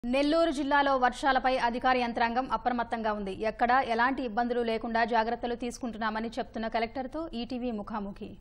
నెల్లూరు జిల్లాలో వర్షాలపై అధికార యంత్రాంగం అప్రమత్తంగా ఉంది ఎక్కడా ఎలాంటి ఇబ్బందులు లేకుండా జాగ్రత్తలు తీసుకుంటున్నామని చెప్తున్న కలెక్టర్తో ఈటీవీ ముఖాముఖి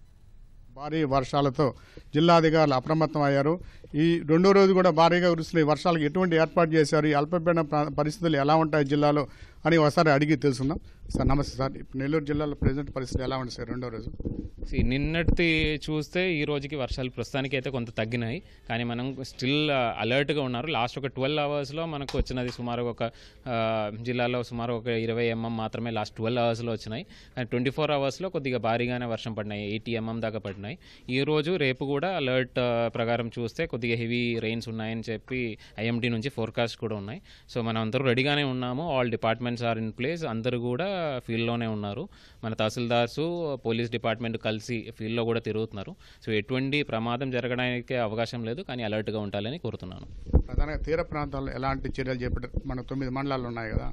భారీ వర్షాలతో జిల్లాధికారులు అప్రమత్తం అయ్యారు ఈ రెండో రోజు కూడా భారీగా కురుస్తున్న ఈ వర్షాలకు ఎటువంటి ఏర్పాటు చేశారు ఈ అల్పపీడన ప్రా- పరిస్థితులు ఎలా ఉంటాయి జిల్లాలో అని ఒకసారి అడిగి తెలుసుకుందాం సార్ నమస్తే సార్ ఇప్పుడు నెల్లూరు జిల్లాలో ప్రజెంట్ పరిస్థితి ఎలా ఉంది సార్ రెండో రోజు See, నిన్నటి చూస్తే ఈ రోజుకి వర్షాలు ప్రస్తుతానికి అయితే కొంత తగ్గినాయి కానీ మనం స్టిల్ అలర్ట్గా ఉన్నారు లాస్ట్ ఒక ట్వెల్వ్ అవర్స్లో మనకు వచ్చినది సుమారు ఒక ఆ, జిల్లాలో సుమారు ఒక ఇరవై ఎంఎం మాత్రమే లాస్ట్ ట్వెల్వ్ అవర్స్లో వచ్చినాయి కానీ ట్వంటీ ఫోర్ అవర్స్లో కొద్దిగా భారీగానే వర్షం పడినాయి ఎయిటీ ఎంఎం దాకా పడినాయి ఈ రోజు రేపు కూడా అలర్ట్ ప్రకారం చూస్తే కొద్దిగా హెవీ రెయిన్స్ ఉన్నాయని చెప్పి ఐఎండీ నుంచి ఫోర్కాస్ట్ కూడా ఉన్నాయి సో మనం అందరూ రెడీగానే ఉన్నాము all departments are in place అందరూ కూడా ఫీల్డ్లోనే ఉన్నారు మన తహసీల్దార్స్ పోలీస్ డిపార్ట్మెంట్ కలిసి ఫీల్డ్లో కూడా తిరుగుతున్నారు సో ఎటువంటి ప్రమాదం జరగడానికి అవకాశం లేదు కానీ అలర్ట్గా ఉండాలని కోరుతున్నాను ప్రధానంగా తీర ప్రాంతాల్లో ఎలాంటి చర్యలు చేపట్టారు మన తొమ్మిది మండలాలు ఉన్నాయి కదా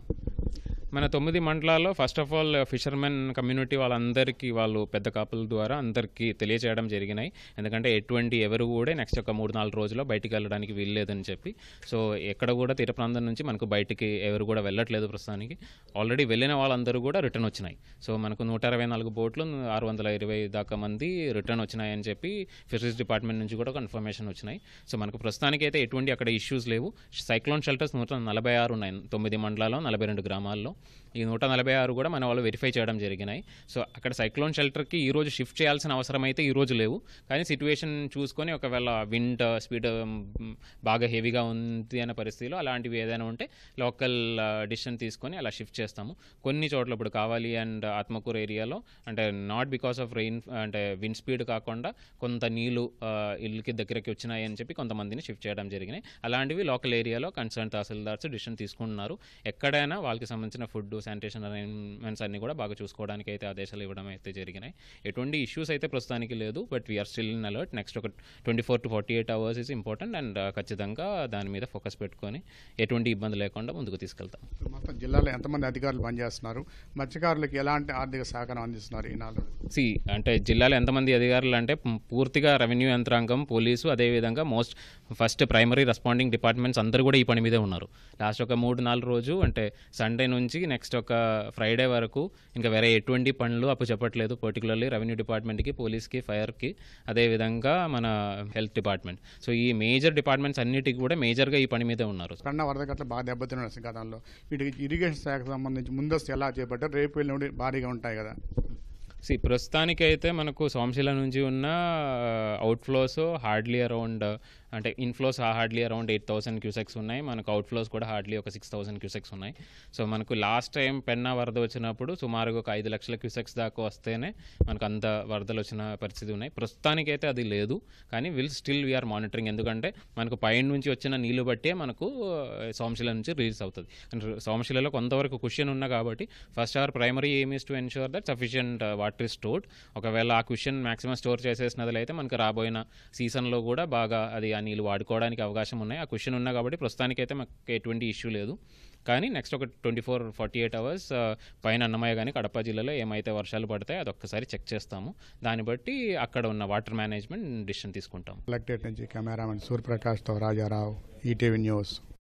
మన తొమ్మిది మండలాల్లో first of all fishermen community వాళ్ళందరికీ వాళ్ళు పెద్ద కాపుల ద్వారా అందరికీ తెలియజేయడం జరిగినాయి ఎందుకంటే ఎటువంటి ఎవరు కూడా నెక్స్ట్ ఒక మూడు నాలుగు రోజుల్లో బయటికి వెళ్ళడానికి వీల్లేదని చెప్పి సో ఎక్కడ కూడా తీర ప్రాంతం నుంచి మనకు బయటికి ఎవరు కూడా వెళ్ళట్లేదు ప్రస్తుతానికి ఆల్రెడీ వెళ్ళిన వాళ్ళందరూ కూడా రిటర్న్ వచ్చినాయి సో మనకు నూట అరవై నాలుగు బోట్లు ఆరు వందల ఇరవై దాకా మంది రిటర్న్ వచ్చినాయని చెప్పి ఫిషరీస్ డిపార్ట్మెంట్ నుంచి కూడా కన్ఫర్మేషన్ వచ్చినాయి సో మనకు ప్రస్తుతానికి అయితే ఎటువంటి అక్కడ ఇష్యూస్ లేవు సైక్లోన్ షెల్టర్స్ నూట నలభై ఆరు ఉన్నాయి తొమ్మిది మండలాల్లో నలభై రెండు గ్రామాల్లో ఈ నూట నలభై ఆరు కూడా మన వాళ్ళు వెరిఫై చేయడం జరిగినాయి సో అక్కడ సైక్లోన్ షెల్టర్కి ఈ రోజు షిఫ్ట్ చేయాల్సిన అవసరం అయితే ఈ రోజు లేవు కానీ సిచ్యువేషన్ చూసుకొని ఒకవేళ విండ్ స్పీడ్ బాగా హెవీగా ఉంది అనే పరిస్థితిలో అలాంటివి ఏదైనా ఉంటే లోకల్ డిసిషన్ తీసుకొని అలా షిఫ్ట్ చేస్తాము కొన్ని చోట్ల ఇప్పుడు కావాలి అండ్ ఆత్మకూరు ఏరియాలో అంటే నాట్ బికాస్ ఆఫ్ రెయిన్ అంటే విండ్ స్పీడ్ కాకుండా కొంత నీళ్లు ఆ, ఇళ్ళకి దగ్గరికి వచ్చినాయి అని చెప్పి కొంతమందిని షిఫ్ట్ చేయడం జరిగినాయి అలాంటివి లోకల్ ఏరియాలో కన్సర్న్ తహసీల్దార్స్ డిసిషన్ తీసుకుంటున్నారు ఎక్కడైనా వాళ్ళకి సంబంధించిన ఫుడ్ శానిటేషన్ అరేంజ్మెంట్స్ అన్ని కూడా బాగా చూసుకోవడానికి అయితే ఆదేశాలు ఇవ్వడం అయితే జరిగినాయి ఎటువంటి ఇష్యూస్ అయితే ప్రస్తుతానికి లేదు but we're still in alert next ఒక twenty four to forty eight hours is important and ఖచ్చితంగా దాని మీద ఫోకస్ పెట్టుకొని ఎటువంటి ఇబ్బంది లేకుండా ముందుకు తీసుకెళ్తాం ఇప్పుడు మొత్తం జిల్లాలో ఎంతమంది అధికారులు పనిచేస్తున్నారు మత్స్యకారులకు ఎలాంటి ఆర్థిక సహకారం అందిస్తున్నారు ఈ నాలుగు రోజులు? సి అంటే జిల్లాలో ఎంతమంది అధికారులు అంటే పు- పూర్తిగా రెవెన్యూ యంత్రాంగం పోలీసు అదేవిధంగా most first primary responding departments అందరూ కూడా ఈ పని మీదే ఉన్నారు లాస్ట్ ఒక మూడు నాలుగు రోజు అంటే సండే నుంచి నెక్స్ట్ ఒక ఫ్రైడే వరకు ఇంకా వేరే ఎటువంటి పనులు అప్పు చెప్పట్లేదు పర్టికులర్లీ రెవెన్యూ డిపార్ట్మెంట్కి పోలీస్కి ఫైర్కి అదేవిధంగా మన హెల్త్ డిపార్ట్మెంట్ సో ఈ మేజర్ డిపార్ట్మెంట్స్ అన్నిటికీ కూడా మేజర్గా ఈ పని మీదే ఉన్నారు కన్నా వరద గట్ల బాగా దెబ్బతిన్నారు గతంలో వీటికి ఇరిగేషన్ శాఖకు సంబంధించి ముందస్తు ఎలా చేపట్టారు రేపు వెళ్ళినప్పుడు భారీగా ఉంటాయి కదా సి ప్రస్తుతానికైతే మనకు సోమశిల నుంచి ఉన్న అవుట్ఫ్లోస్ హార్డ్లీ అరౌండ్ అంటే inflows hardly around eight thousand cusecs ఉన్నాయి మనకు అవుట్ఫ్లోస్ కూడా హార్డ్లీ ఒక సిక్స్ థౌసండ్ క్యూసెక్స్ ఉన్నాయి సో మనకు లాస్ట్ టైం పెన్నా వరద వచ్చినప్పుడు సుమారుగా ఒక ఐదు లక్షల క్యూసెక్స్ దాకా వస్తేనే మనకు అంత వరదలు వచ్చిన పరిస్థితి ఉన్నాయి ప్రస్తుతానికైతే అది లేదు కానీ విల్ స్టిల్ వీఆర్ మానిటరింగ్ ఎందుకంటే మనకు పైన నుంచి వచ్చిన నీళ్లు బట్టే మనకు ఆ, సోమశిల నుంచి రిలీజ్ అవుతుంది అండ్ సోమశిలలో కొంతవరకు క్వశ్చన్ ఉన్నా కాబట్టి first our primary aim is to ensure that sufficient water is stored ఒకవేళ ఆ క్వశ్చన్ మాక్సిమం స్టోర్ చేసేసినట్లయితే మనకు రాబోయిన సీజన్లో కూడా బాగా అది ఆ నీళ్ళు వాడుకోవడానికి అవకాశం ఉన్నాయి ఆ క్వశ్చన్ ఉన్నా కాబట్టి ప్రస్తుతానికైతే మాకు ఎటువంటి ఇష్యూ లేదు కానీ నెక్స్ట్ ఒక twenty four forty eight hours పైన అన్నమయ్య కానీ కడప జిల్లాలో ఏమైతే వర్షాలు పడతాయో అది ఒక్కసారి చెక్ చేస్తాము దాన్ని బట్టి అక్కడ ఉన్న వాటర్ మేనేజ్మెంట్ డిసిషన్ తీసుకుంటాం కలెక్టరేట్ నుంచి కెమెరామెన్ సూర్యప్రకాష్తో రాజారావు ఈటీవీ న్యూస్